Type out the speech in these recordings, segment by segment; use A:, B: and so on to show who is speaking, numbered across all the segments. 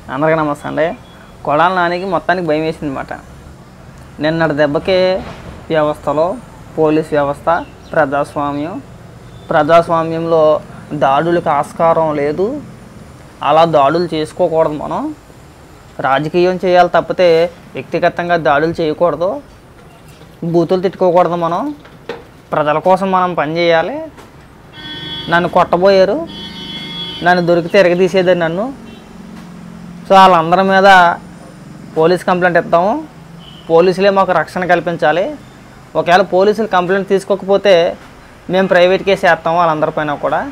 A: అందరికీ నమస్తే అండి కొడాల నానికి మొత్తానికి భయం వేసింది అనమాట నిన్నటి దెబ్బకే వ్యవస్థలో పోలీస్ వ్యవస్థ ప్రజాస్వామ్యం ప్రజాస్వామ్యంలో దాడులకు ఆస్కారం లేదు అలా దాడులు చేసుకోకూడదు మనం రాజకీయం చేయాలి తప్పితే వ్యక్తిగతంగా దాడులు చేయకూడదు బూతులు తిట్టుకోకూడదు మనం ప్రజల కోసం మనం పనిచేయాలి నన్ను కొట్టబోయారు నన్ను దొరికితే ఎరగదీసేది నన్ను సో వాళ్ళందరి మీద పోలీస్ కంప్లైంట్ ఇస్తాము పోలీసులే మాకు రక్షణ కల్పించాలి ఒకవేళ పోలీసులు కంప్లైంట్ తీసుకోకపోతే మేము ప్రైవేట్ కేసు వేస్తాము వాళ్ళందరిపైన కూడా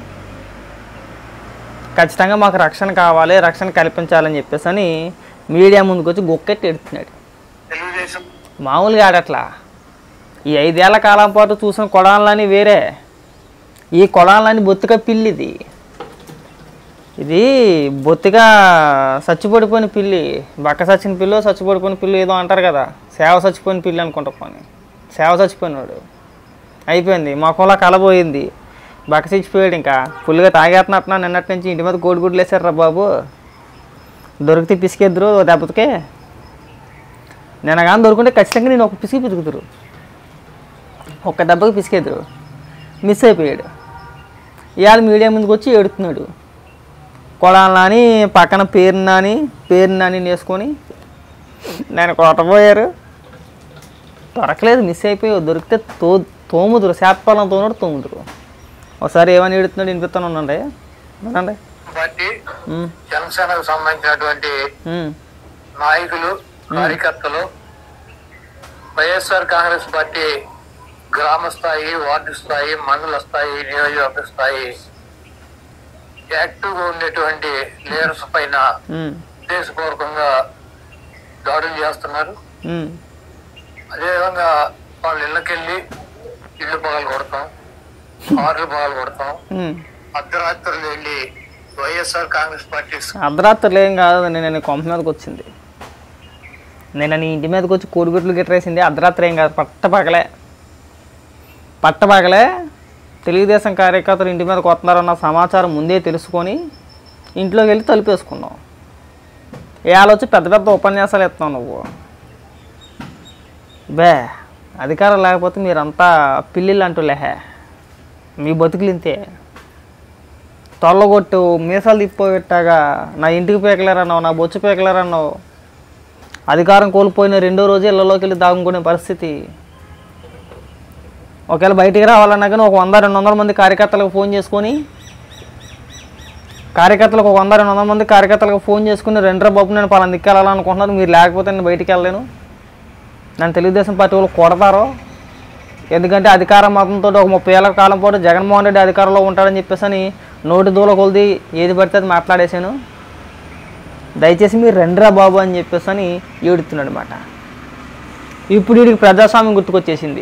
A: ఖచ్చితంగా మాకు రక్షణ కావాలి రక్షణ కల్పించాలని చెప్పేసి అని మీడియా ముందుకు వచ్చి గొక్కెట్టి ఎడుతున్నాడు
B: తెలుగుదేశం
A: మామూలుగా ఆడట్లా ఈ ఐదేళ్ల కాలం పాటు చూసిన కొడాలని వేరే ఈ కొడాలని బొత్తిగా పిల్లిది ఇది బొత్తిగా చచ్చిపడిపోయిన పిల్లి బక్క చచ్చిన పిల్లి చచ్చిపడిపోయిన పిల్లి ఏదో అంటారు కదా సేవ చచ్చిపోయిన పిల్లి అనుకుంటా పోనీ సేవ చచ్చిపోయినాడు అయిపోయింది మొఖంలో కలబోయింది బక్క చచ్చిపోయాడు ఇంకా ఫుల్గా తాగేస్తున్నట్టున్నా నిన్నటి నుంచి ఇంటి మీద కోడి గుడ్లు వేసారు బాబు దొరికితే పిసికేద్దరు దెబ్బతికే నేను కానీ దొరుకుంటే ఖచ్చితంగా నేను ఒక పిసికి పితుకుతురు ఒక్క దెబ్బకి పిసికేద్దరు మిస్ అయిపోయాడు ఇవాళ మీడియా ముందుకు వచ్చి ఏడుతున్నాడు కొడాలి నాని పక్కన పేరు నాని పేరు నాని వేసుకొని నేను కొట్టబోయారు దొరకలేదు మిస్ అయిపోయి దొరికితే తో తోముదురు శాతపాలన తోముడు తోముదురు ఒకసారి ఏమని ఏడుతున్నాడు వినిపిస్తాను ఉండండి వినండి
B: పార్టీ
A: ఉమ్,
B: జనసేనకు సంబంధించినటువంటి
A: ఉమ్,
B: నాయకులు కార్యకర్తలు వైఎస్ఆర్ కాంగ్రెస్ పార్టీ గ్రామ స్థాయి వార్డు స్థాయి మండల స్థాయి నియోజకవర్గ స్థాయి యాక్టివ్ గా ఉండేటువంటి లీడర్స్ పైన
A: ఉమ్,
B: ఉద్దేశపూర్వకంగా దాడులు చేస్తున్నారు
A: ఉమ్,
B: అదేవిధంగా వాళ్ళ ఇళ్ళకెళ్ళి ఇళ్ళు పగలు కొడతాం కార్లు పగలు కొడతాం
A: ఉమ్.
B: అర్ధరాత్రులు వెళ్ళి వైఎస్ఆర్ కాంగ్రెస్ పార్టీ
A: అర్ధరాత్రులు ఏం కాదు నేను నేను కొంప మీదకి వచ్చింది నేను నీ ఇంటి మీదకి వచ్చి కోడిగుడ్లు గిట్టరేసింది అర్ధరాత్రి ఏం కాదు పట్టపగలే పట్టపగలే తెలుగుదేశం కార్యకర్తలు ఇంటి మీదకి వస్తున్నారన్న సమాచారం ముందే తెలుసుకొని ఇంట్లోకి వెళ్ళి తలుపేసుకున్నాం ఇవాళ వచ్చి పెద్ద పెద్ద ఉపన్యాసాలు ఇస్తున్నావు నువ్వు బే అధికారం లేకపోతే మీరంతా పిల్లిళ్ళు అంటూ లేహే మీ బతుకులు ఇంతే తొల్లగొట్టు మీసాలు తిప్పిపోయేట్టాగా నా ఇంటికి పేకలేరన్నావు నా బొచ్చు పేకలేరన్నావు అధికారం కోల్పోయిన రెండో రోజు ఇళ్లలోకి వెళ్ళి దాగుకునే పరిస్థితి ఒకవేళ బయటికి రావాలన్నా కానీ ఒక వంద రెండు వందల మంది కార్యకర్తలకు ఫోన్ చేసుకొని కార్యకర్తలకు ఒక వంద రెండు వందల మంది కార్యకర్తలకు ఫోన్ చేసుకుని రెండర బాబు నేను పలానా దిక్కెళ్ళాలనుకుంటున్నాను మీరు లేకపోతే నేను బయటికి వెళ్ళలేను నన్ను తెలుగుదేశం పార్టీ వాళ్ళు కొడతారో ఎందుకంటే అధికార మతంతో ఒక ముప్పై ఏళ్ళ కాలం పాటు జగన్మోహన్ రెడ్డి అధికారంలో ఉంటాడని చెప్పేసి అని నోటి దూల కొలిది ఏది పడితే అది మాట్లాడేశాను దయచేసి మీరు రెండ్రా బాబు అని చెప్పేసి అని ఏడుతున్నాడు అనమాట ఇప్పుడు వీడికి ప్రజాస్వామ్యం గుర్తుకొచ్చేసింది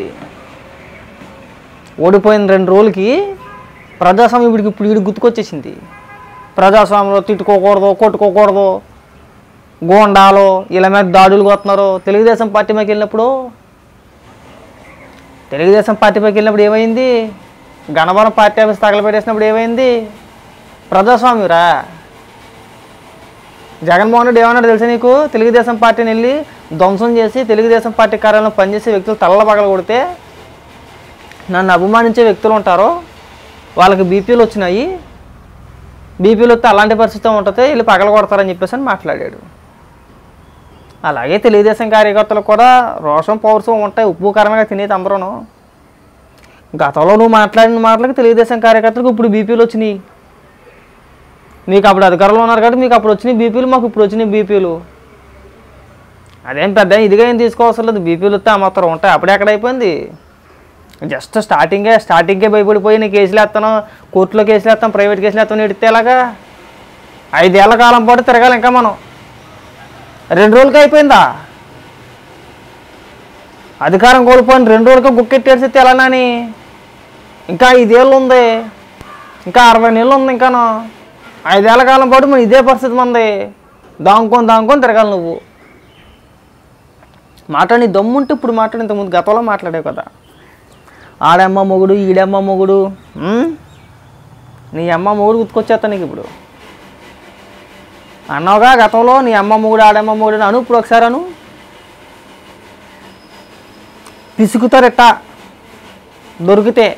A: ఓడిపోయిన రెండు రోజులకి ప్రజాస్వామ్యం వీడికి ఇప్పుడు వీడికి గుర్తుకొచ్చేసింది ప్రజాస్వామ్యంలో తిట్టుకోకూడదు కొట్టుకోకూడదు గోండాలు ఇలా మీద దాడులు కొడుతున్నారు తెలుగుదేశం పార్టీ మీదకి వెళ్ళినప్పుడు తెలుగుదేశం పార్టీపైకి వెళ్ళినప్పుడు ఏమైంది గణవరం పార్టీ ఆఫీస్ తగలబెట్టేసినప్పుడు ఏమైంది ప్రజాస్వామ్యురా జగన్మోహన్ రెడ్డి ఏమన్నాడు తెలుసా నీకు తెలుగుదేశం పార్టీని వెళ్ళి ధ్వంసం చేసి తెలుగుదేశం పార్టీ కార్యాలయంలో పనిచేసే వ్యక్తులు తల్ల పగల కొడితే నన్ను అభిమానించే వ్యక్తులు ఉంటారో వాళ్ళకి బీపీలు వచ్చినాయి బీపీలు వస్తే అలాంటి పరిస్థితి ఉంటుంది వెళ్ళి పగల కొడతారని చెప్పేసి అని మాట్లాడాడు అలాగే తెలుగుదేశం కార్యకర్తలు కూడా రోషం పౌరుషం ఉంటాయి ఉప్పు కారంగా తినేది అందరూను గతంలో నువ్వు మాట్లాడిన మాటలకు తెలుగుదేశం కార్యకర్తలకు ఇప్పుడు బీపీలు వచ్చినాయి మీకు అప్పుడు అధికారంలో ఉన్నారు కాబట్టి మీకు అప్పుడు వచ్చినాయి బీపీలు మాకు ఇప్పుడు వచ్చినాయి బీపీలు అదేం పెద్ద ఇదిగా ఏం తీసుకోవాల్సిన లేదు బీపీలు వస్తే ఆ మాత్రం ఉంటాయి అప్పుడే ఎక్కడ అయిపోయింది జస్ట్ స్టార్టింగే స్టార్టింగే భయపడిపోయి నేను కేసులు వేస్తాను కోర్టులో కేసులు వేస్తాను ప్రైవేట్ కేసులు వేస్తాను ఎడితే ఎలాగా ఐదేళ్ల కాలం పాటు తిరగాలి ఇంకా మనం రెండు రోజులకి అయిపోయిందా అధికారం కోల్పోయిన రెండు రోజులకి గుక్కెట్టేసి తెలనని ఇంకా ఐదేళ్ళు ఉంది ఇంకా అరవై నెలలు ఉంది ఇంకాను ఐదేళ్ల కాలం పాటు మన ఇదే పరిస్థితి మంది దాంకొని దాంకొని తిరగాలి నువ్వు మాట్లాడి దమ్ముంటే ఇప్పుడు మాట్లాడి ఇంతకుముందు గతంలో మాట్లాడావు కదా ఆడమ్మ మొగుడు ఈడమ్మ మొగుడు ఉమ్? నీ అమ్మ మొగుడు గుర్తుకొచ్చేస్తా నీకు ఇప్పుడు అన్నావుగా గతంలో నీ అమ్మ మూడు ఆడమ్మ మూడు అను ఇప్పుడు ఒకసారి అను పిసుకుతారట దొరికితే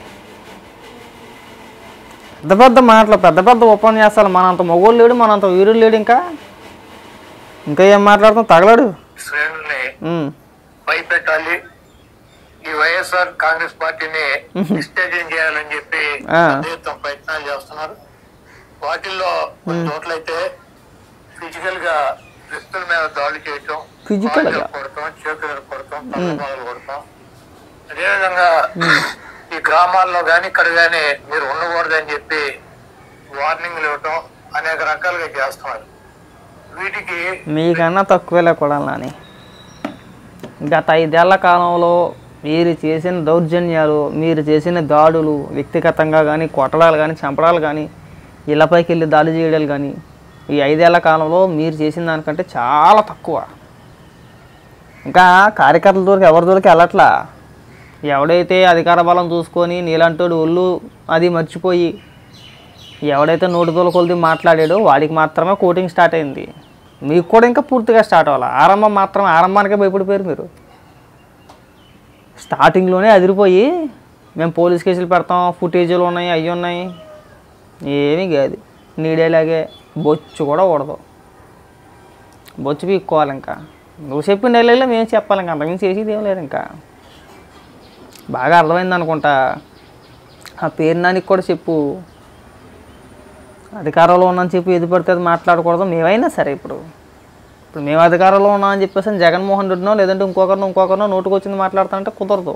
A: పెద్ద పెద్ద మాటలు పెద్ద పెద్ద ఉపన్యాసాలు మనంత మగోళ్ళు లేడు మనంత వీరుడు లేడు ఇంకా ఇంకా ఏం మాట్లాడుతాం తగలడు
B: శ్రేణుల్ని
A: ఉమ్,
B: భయపెట్టాలి ఈ వైఎస్ఆర్ కాంగ్రెస్ పార్టీని విస్తేజం చేయాలని చెప్పి
A: ఆ.
B: అద్భుతం ప్రయత్నాలు చేస్తున్నారు వాటిల్లో కొన్ని చోట్లయితే ఫిజికల్ గా వ్యక్తుల మీద దాడి చేయటం
A: Physical గా?
B: కాళ్ళు కొడతాం చేతులు కొడతాం తలపాలు కొడతాం అదేవిధంగా ఈ గ్రామాల్లో గాని ఇక్కడ గాని మీరు ఉండకూడదని చెప్పి వార్నింగ్లు ఇవ్వటం అనేక రకాలుగా చేస్తున్నారు వీటికి
A: మీకన్నా తక్కువేలే కూడా అని గత ఐదేళ్ల కాలంలో మీరు చేసిన దౌర్జన్యాలు మీరు చేసిన దాడులు వ్యక్తిగతంగా కానీ కొట్టడాలు కానీ చంపడాలు కానీ ఇళ్ళపైకి వెళ్ళి దాడి చేయడాలు కానీ ఈ ఐదేళ్ల కాలంలో మీరు చేసిన దానికంటే చాలా తక్కువ ఇంకా కార్యకర్తల దూరకు ఎవరి దూరకు వెళ్ళట్లా ఎవడైతే అధికార బలం చూసుకొని నీలంటోడు ఒళ్ళు అది మర్చిపోయి ఎవడైతే నోటితోల కొలిది మాట్లాడాడో వాడికి మాత్రమే కోటింగ్ స్టార్ట్ అయింది మీకు కూడా ఇంకా పూర్తిగా స్టార్ట్ అవ్వాలి ఆరంభం మాత్రమే ఆరంభానికే భయపడిపోయారు మీరు స్టార్టింగ్లోనే అదిరిపోయి మేము పోలీస్ కేసులు పెడతాం ఫుటేజీలు ఉన్నాయి అవి ఉన్నాయి ఏమీ కాదు నీడేలాగే బొచ్చు కూడా కూడదు బొచ్చు పీక్కోవాలి ఇంకా నువ్వు చెప్పిన డైలాగ్లో మేము చెప్పాలి ఇంకా అంతకుమించి చేసేది ఏం లేదు ఇంకా బాగా అర్థమైంది అనుకుంటా ఆ పేరు నానికి కూడా చెప్పు అధికారంలో ఉన్నామని చెప్పి ఎది పడితే అది మాట్లాడకూడదు మేమైనా సరే ఇప్పుడు ఇప్పుడు మేము అధికారంలో ఉన్నామని చెప్పేసి జగన్మోహన్ రెడ్డినో లేదంటే ఇంకొకరినో ఇంకొకరినో నోటుకు వచ్చింది మాట్లాడుతానంటే కుదరదు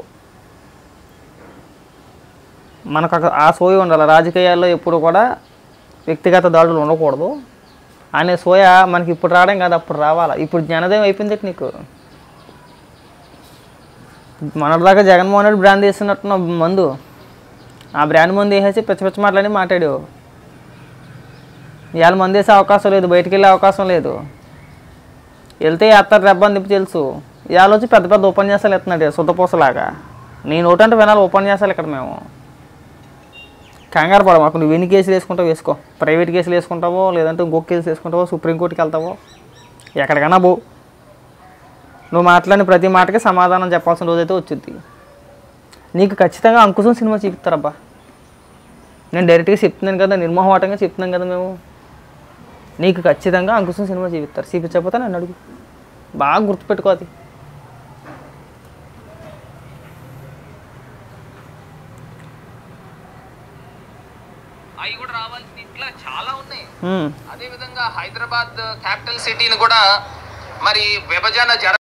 A: మనకు ఒక- ఆ సోయ ఉండాలి రాజకీయాల్లో ఎప్పుడు కూడా వ్యక్తిగత దాడులు ఉండకూడదు అనే సోయ మనకి ఇప్పుడు రావడం కాదు అప్పుడు రావాలా ఇప్పుడు జ్ఞానోదయం అయిపోయింది నీకు మొన్నటిదాకా జగన్మోహన్ రెడ్డి బ్రాండ్ వేస్తున్నట్టున్న మందు ఆ బ్రాండ్ మందు వేసేసి పిచ్చ పిచ్చ మాటలని మాట్లాడు ఇవాళ మందు వేసే అవకాశం లేదు బయటికి వెళ్ళే అవకాశం లేదు వెళ్తే వేస్తారు రెబ్బని తిప్పి తెలుసు ఇవాళ వచ్చి పెద్ద పెద్ద ఉపన్యాసాలు ఎత్తున్నాడు శుద్ధపూసలాగా నీ నోటంటే వినాలి ఉపన్యాసాలు ఇక్కడ మేము కంగారు పడ మాకు నువ్వు ఎన్ని కేసులు వేసుకుంటావు వేసుకో ప్రైవేట్ కేసులు వేసుకుంటావో లేదంటే ఇంకొక కేసులు వేసుకుంటావో సుప్రీంకోర్టుకి వెళ్తావో ఎక్కడికైనా పో నువ్వు మాట్లాడిన ప్రతి మాటకి సమాధానం చెప్పాల్సిన రోజైతే వచ్చింది నీకు ఖచ్చితంగా అంకుశం సినిమా చూపిస్తారబ్బా నేను డైరెక్ట్గా చెప్తున్నాను కదా నిర్మోహమాటంగా చెప్తున్నాను కదా మేము నీకు ఖచ్చితంగా అంకుశం సినిమా చూపిస్తారు చూపించకపోతే నన్ను అడుగు బాగా గుర్తుపెట్టుకో అది
C: అవి కూడా రావాల్సిన ఇట్లా చాలా ఉన్నాయి
A: ఉమ్.
C: అదే విధంగా హైదరాబాద్ క్యాపిటల్ సిటీని కూడా మరి విభజన జర